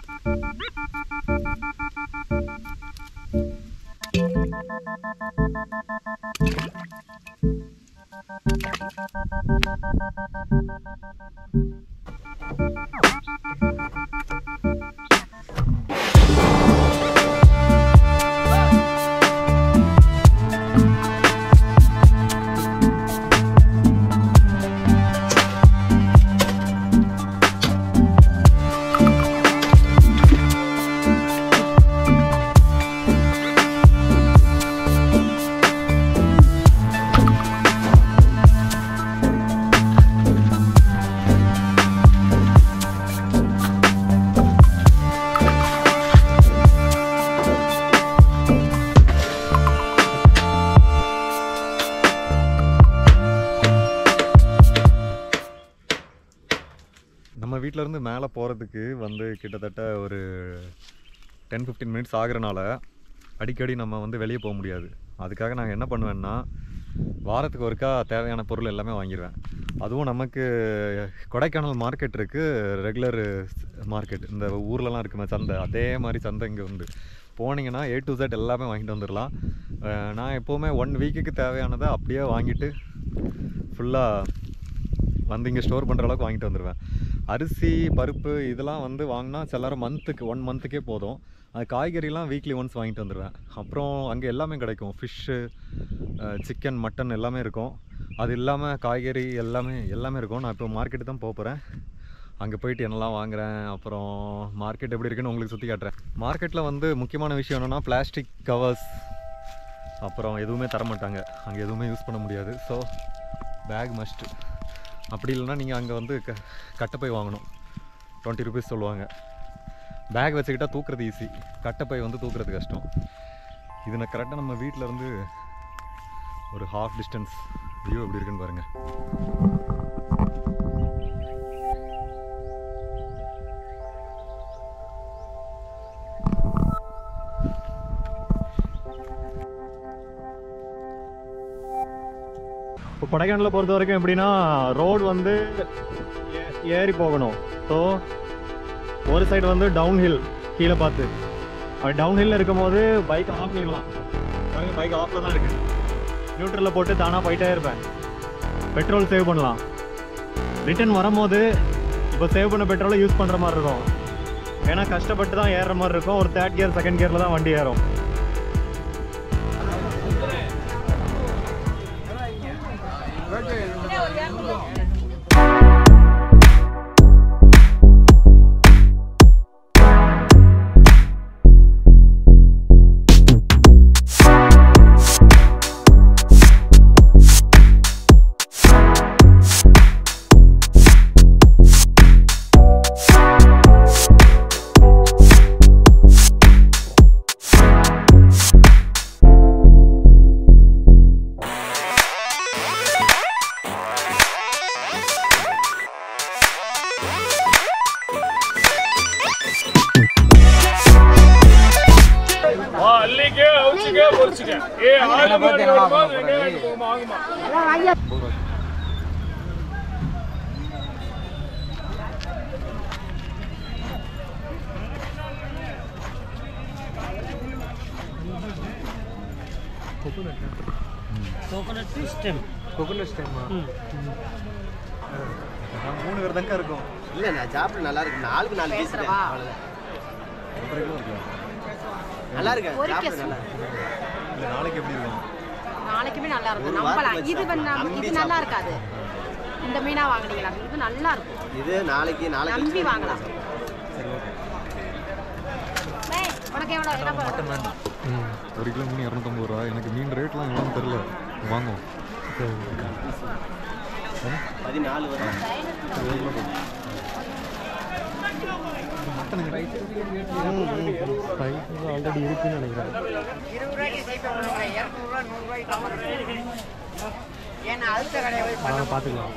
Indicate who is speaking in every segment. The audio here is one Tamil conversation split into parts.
Speaker 1: நம்ம வீட்ல இருந்து மேலே போகிறதுக்கு வந்து கிட்டத்தட்ட ஒரு டென் ஃபிஃப்டீன் மினிட்ஸ் ஆகுறனால அடிக்கடி நம்ம வந்து வெளியே போக முடியாது அதுக்காக நான் என்ன பண்ணுவேன்னா வாரத்துக்கு ஒருக்கா தேவையான பொருள் எல்லாமே வாங்கிடுவேன் அதுவும் நமக்கு கொடைக்கானல் மார்க்கெட் இருக்குது ரெகுலர் மார்க்கெட் இந்த ஊர்லலாம் இருக்குமே சந்தை அதே மாதிரி சந்தை இங்கே உண்டு போனீங்கன்னா ஏ டு Z எல்லாமே வாங்கிட்டு வந்துடலாம் அஹ் நான் எப்போவுமே ஒன் வீக்குக்கு தேவையானதை அப்படியே வாங்கிட்டு ஃபுல்லாக வந்து இங்கே ஸ்டோர் பண்ணுற அளவுக்கு வாங்கிட்டு வந்துடுவேன் அரிசி பருப்பு இதெல்லாம் வந்து வாங்கினா சிலர் மந்த்துக்கு ஒன் மந்த்துக்கே போதும் அது காய்கறிலாம் வீக்லி ஒன்ஸ் வாங்கிட்டு வந்துடுவேன் அப்புறம் அங்கே எல்லாமே கிடைக்கும் ஃபிஷ்ஷு சிக்கன் மட்டன் எல்லாமே இருக்கும் அது இல்லாமல் காய்கறி எல்லாமே எல்லாமே இருக்கும் நான் இப்போ மார்க்கெட்டு தான் போக போகிறேன் அங்கே போயிட்டு என்னெல்லாம் வாங்குறேன் அப்புறம் மார்க்கெட் எப்படி இருக்குன்னு உங்களுக்கு சுற்றி காட்டுறேன் மார்க்கெட்டில் வந்து முக்கியமான விஷயம் என்னென்னா பிளாஸ்டிக் கவர்ஸ் அப்புறம் எதுவுமே தர மாட்டாங்க அங்கே எதுவுமே யூஸ் பண்ண முடியாது ஸோ பேக் மஸ்ட்டு அப்படி இல்லைன்னா நீங்கள் அங்கே வந்து க கட்டைப்பை வாங்கணும் டுவெண்ட்டி ருபீஸ் சொல்லுவாங்க பேக் வச்சுக்கிட்டா தூக்குறது ஈஸி கட்டைப்பை வந்து தூக்குறது கஷ்டம் இது நான் கரெக்டாக நம்ம வீட்டில் இருந்து ஒரு ஹாஃப் டிஸ்டன்ஸ் வியூ எப்படி இருக்குன்னு பாருங்கள் இப்போ கொடைக்கானலை பொறுத்த வரைக்கும் எப்படின்னா ரோடு வந்து ஏ- ஏறி போகணும் ஸோ ஒரு சைடு வந்து டவுன் ஹில் கீழே பார்த்து அப்படி டவுன் ஹில்ல இருக்கும்போது பைக் ஆஃப் பண்ணிடலாம் பைக் ஆஃப்ல தான் இருக்கு நியூட்ரலில் போட்டு தானாக போயிட்டே இருப்பேன் பெட்ரோல் சேவ் பண்ணலாம் ரிட்டர்ன் வரும்போது இப்போ சேவ் பண்ண பெட்ரோலை யூஸ் பண்ணுற மாதிரி இருக்கும் ஏன்னா கஷ்டப்பட்டு தான் ஏறுற மாதிரி இருக்கும் ஒரு தேர்ட் கியர் செகண்ட் கியரில் தான் வண்டி ஏறும்
Speaker 2: வா, அள்ளிக்க, அவிச்சுக்க, பொரிச்சுக்க. ஏய், ஆளு மாடு வருமா, வெங்காயம் வாங்கிட்டு போகுமா, வாங்குமா.
Speaker 1: மூணு பேர் தாங்க இருக்கும்
Speaker 3: இல்ல நான் சாப்பிட நல்லா இருக்கு நாலுக்கு நாலு பீஸ்
Speaker 4: பேசுறவா?
Speaker 1: ஒன்றரை கிலோ இருக்கலாம்
Speaker 3: நல்லா இருக்கு
Speaker 4: பொரிக்க
Speaker 3: சாப்பிட நல்லா இருக்கு
Speaker 1: இல்லை நாளைக்கு எப்படி இருக்கும்
Speaker 4: நாளைக்குமே நல்லா இருக்கும்
Speaker 3: ஒரு
Speaker 4: நம்பலாம்
Speaker 3: வாரத்துக்கு
Speaker 4: இது வந்து நம்ம-
Speaker 3: நம்பி
Speaker 4: இது நல்லா
Speaker 3: சாப்பிடலாம்.
Speaker 4: இருக்காது இந்த மீனா வாங்குனீங்களா இது நல்லா இருக்கும்
Speaker 3: இது நாளைக்கு நாளைக்கு
Speaker 4: நம்பி
Speaker 3: வச்சு
Speaker 4: வாங்கலாம்.
Speaker 1: சரி ஓகே
Speaker 4: டேய், உனக்கு எவ்வளோ என்ன பண்ண
Speaker 1: ஒரு கிலோ மீன் இரநூத்தம்பது ரூபா எனக்கு மீன் ரேட்லாம் எல்லாம் தெரில வாங்குவோம்
Speaker 3: பதினாலு வரும்
Speaker 1: ஆல்ரெடி இருக்குன்னு நினைக்கிறேன்
Speaker 4: ஏன்னா அடுத்த கடையை போய்
Speaker 1: பார்த்துக்கலாம்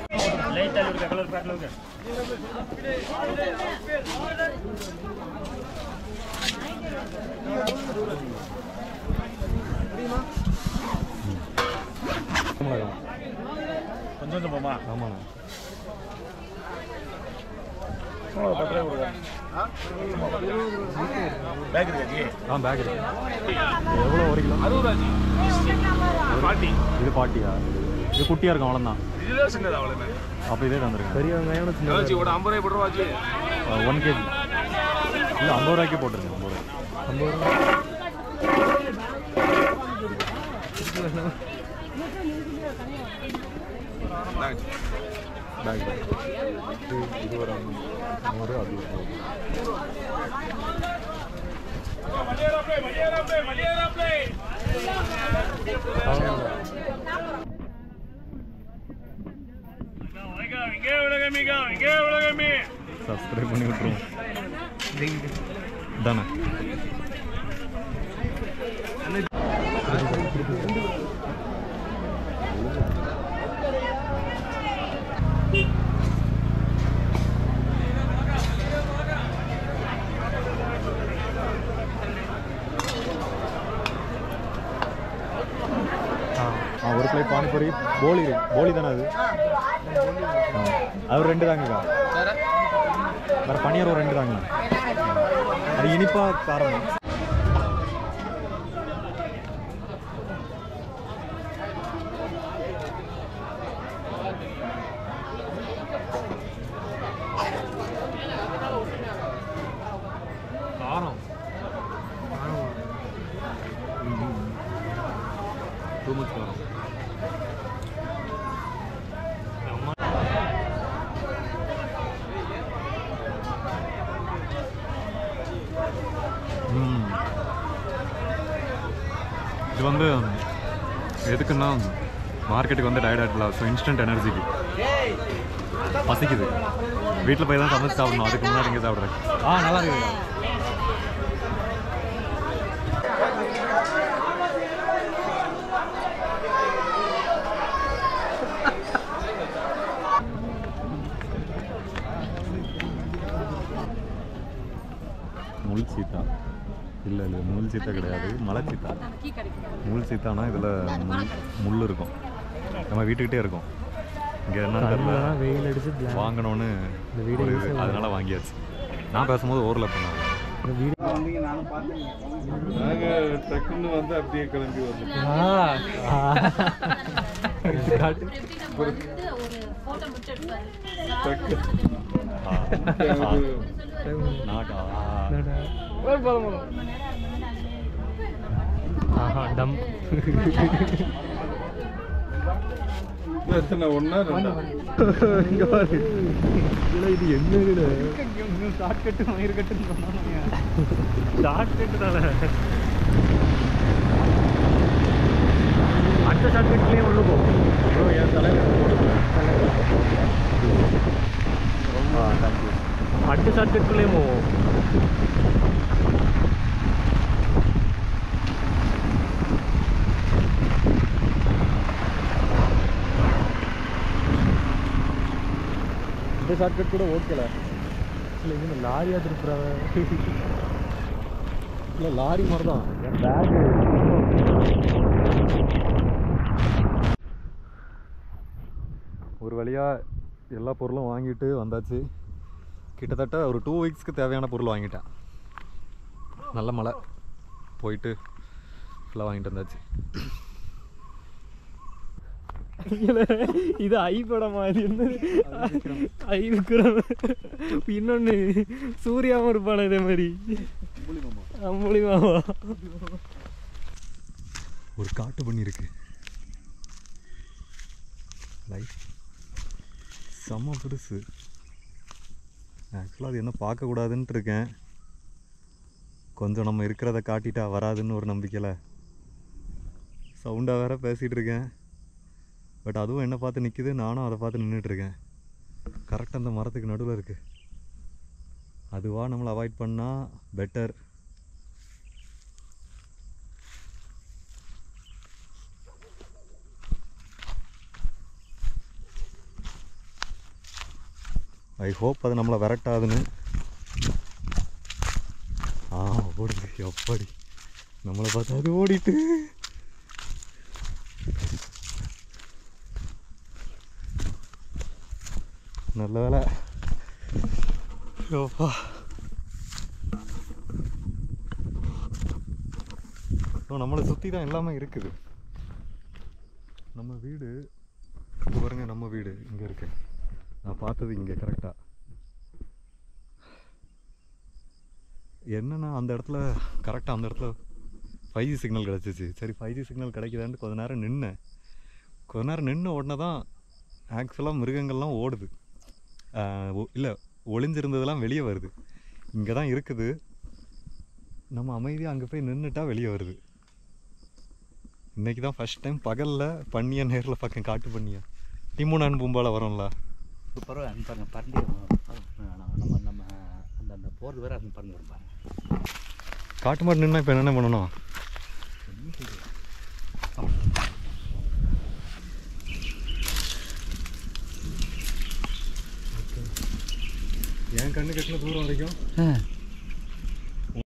Speaker 2: கொஞ்சம் கொஞ்சம் போமா
Speaker 1: ஆமாண்ணா
Speaker 2: பேக் இருக்கா ஜி
Speaker 1: ஆ பேக் இருக்கு எவ்வளோ ஒரு கிலோ
Speaker 2: அறுபது ரூபா ஜி பாட்டி
Speaker 1: இது பாட்டியா இது குட்டியாக இருக்கும் அவ்வளோதான்
Speaker 2: இதுதான் சின்னது அவ்வளோ
Speaker 1: அப்போ இதே தந்துருங்க பெரிய வெங்காயம்
Speaker 2: ஜி ஒரு ஐம்பது ரூபாய் போட்டுருவா ஜி
Speaker 1: ஒன் கேஜி இல்லை ஐம்பது ரூபாய்க்கு போட்டுருங்க ஐம்பது ரூபா ஐம்பது ரூபா
Speaker 2: இந்தாங்க ஜி.
Speaker 1: பேக் பேக் இது இது ஒரு நூறு அது ஒரு நூறு.
Speaker 2: மலையேறாப்லே, மலையேறாப்லே, மலையேறாப்லே. இங்க, இங்கே உலகமிக்கா, இங்கே உலகமே.
Speaker 1: சப்ஸ்கிரைப் பண்ணி விட்ருவோம் தானே ஆ ஒரு பிளேட் பானிபூரி போலி இருக்கு போலி தானே அது ஆ அது ஒரு ரெண்டு தாங்கக்கா வேறு பனியார் ஒரு ரெண்டு தாங்க அது இனிப்பா காரமா காரம் டூ மச் காரம் ம். இது வந்து எதுக்குன்னா மார்க்கெட்டுக்கு வந்து டயர்ட் ஆகிடலாம் ஸோ இன்ஸ்டன்ட் எனர்ஜிக்கு பசிக்குது வீட்டில் போய் தான் சமைச்சு சாப்பிடணும் அதுக்கு முன்னாடி இங்கே சாப்பிட்றேன் ஆ நல்லா இருக்குது முள் சீத்தா இல்லை இல்லை முள் சீத்தா கிடையாது மலை சீத்தா
Speaker 4: கீ கிடைக்கும்
Speaker 1: முள் சீத்தானா இதில் முள் முள் இருக்கும் நம்ம வீட்டுக்கிட்டே இருக்கும் இங்கே என்னன்னு தெரியல
Speaker 5: வெயில் அடிச்சு
Speaker 1: வாங்கணும்னு ஒரு இது அதனால வாங்கியாச்சு நான் பேசும்போது ஓரில் பண்ணாங்க
Speaker 2: டக்குன்னு வந்து அப்படியே கிளம்பி வந்து
Speaker 1: நாடா
Speaker 5: ஆஹா டம்
Speaker 2: எத்தனை ஒன்னா ரெண்டா
Speaker 1: இங்கே பாரு இல்லை இது என்ன இதுல
Speaker 5: ஷார்ட் கட்டு மயிர் கட்டுன்னு சொன்னாங்க ஷார்ட் கட்டு தானே அடுத்த ஷார்ட் கட்லேயே உள்ள போகும்
Speaker 1: என் தலைவர் ரொம்ப தேங்க்யூ
Speaker 5: அடுத்த ஷார்ட் கட்டுக்குள்ளேயே போவோம்
Speaker 1: இந்த ஷார்ட்கட் கூட ஓகேல
Speaker 5: இல்லை இது லாரியாக திருப்புறாங்க
Speaker 1: இல்லை லாரி மாதிரி தான் என் பேகு ஒரு வழியாக எல்லா பொருளும் வாங்கிட்டு வந்தாச்சு கிட்டத்தட்ட ஒரு டூ வீக்ஸ்க்கு தேவையான பொருள் வாங்கிட்டேன் நல்ல மழை போயிட்டு ஃபுல்லாக வாங்கிட்டு வந்தாச்சு
Speaker 5: இது ஐ படம் மாதிரி இருந்தது ஐ விக்ரம் இன்னொன்று சூர்யாவும் இருப்பான இதே மாதிரி அம்புலி மாமா
Speaker 1: ஒரு காட்டு பண்ணி இருக்கு லைஃப் செம்ம பெருசு ஆக்சுவலாக அது என்ன பார்க்கக்கூடாதுன்ட்டு இருக்கேன் கொஞ்சம் நம்ம இருக்கிறத காட்டிட்டா வராதுன்னு ஒரு நம்பிக்கையில் சவுண்டாக வேற பேசிகிட்டு இருக்கேன் பட் அதுவும் என்ன பார்த்து நிற்கிது நானும் அதை பார்த்து நின்றுட்டு இருக்கேன் கரெக்டாக அந்த மரத்துக்கு நடுவில் இருக்குது அதுவா நம்மளை அவாய்ட் பண்ணால் பெட்டர் ஐ ஹோப் அது நம்மளை விரட்டாதுன்னு ஆ ஓடுது எப்படி நம்மளை பார்த்து அது ஓடிட்டு நல்ல வேலை யோப்பா ஸோ நம்மளை சுற்றி தான் எல்லாமே இருக்குது நம்ம வீடு இங்க பாருங்க நம்ம வீடு இங்கே இருக்கு நான் பார்த்தது இங்கே கரெக்டாக என்னன்னா அந்த இடத்துல கரெக்டாக அந்த இடத்துல ஃபைவ் ஜி சிக்னல் கிடச்சிச்சு சரி ஃபைவ் ஜி சிக்னல் கிடைக்குதான்ட்டு கொஞ்ச நேரம் நின்னேன் கொஞ்ச நேரம் நின்று உடனே தான் ஆக்சுவலாக மிருகங்கள்லாம் ஓடுது இல்லை ஒளிஞ்சிருந்ததெல்லாம் வெளியே வருது இங்கே தான் இருக்குது நம்ம அமைதியாக அங்கே போய் நின்றுட்டா வெளியே வருது இன்னைக்கு தான் ஃபஸ்ட் டைம் பகலில் பண்ணியா நேரில் பக்கம் காட்டு பண்ணியா திமுனான் பூம்பால வரும்ல
Speaker 6: சூப்பராக அங்கே பாருங்க பறந்து நம்ம நம்ம அந்த அந்த போகிறது வேறு அங்கே பறந்து வரும் பாருங்க
Speaker 1: காட்டு மாடு நின்னா இப்போ என்ன பண்ணணும் என் கண்ணு கட்டின தூரம் வரைக்கும்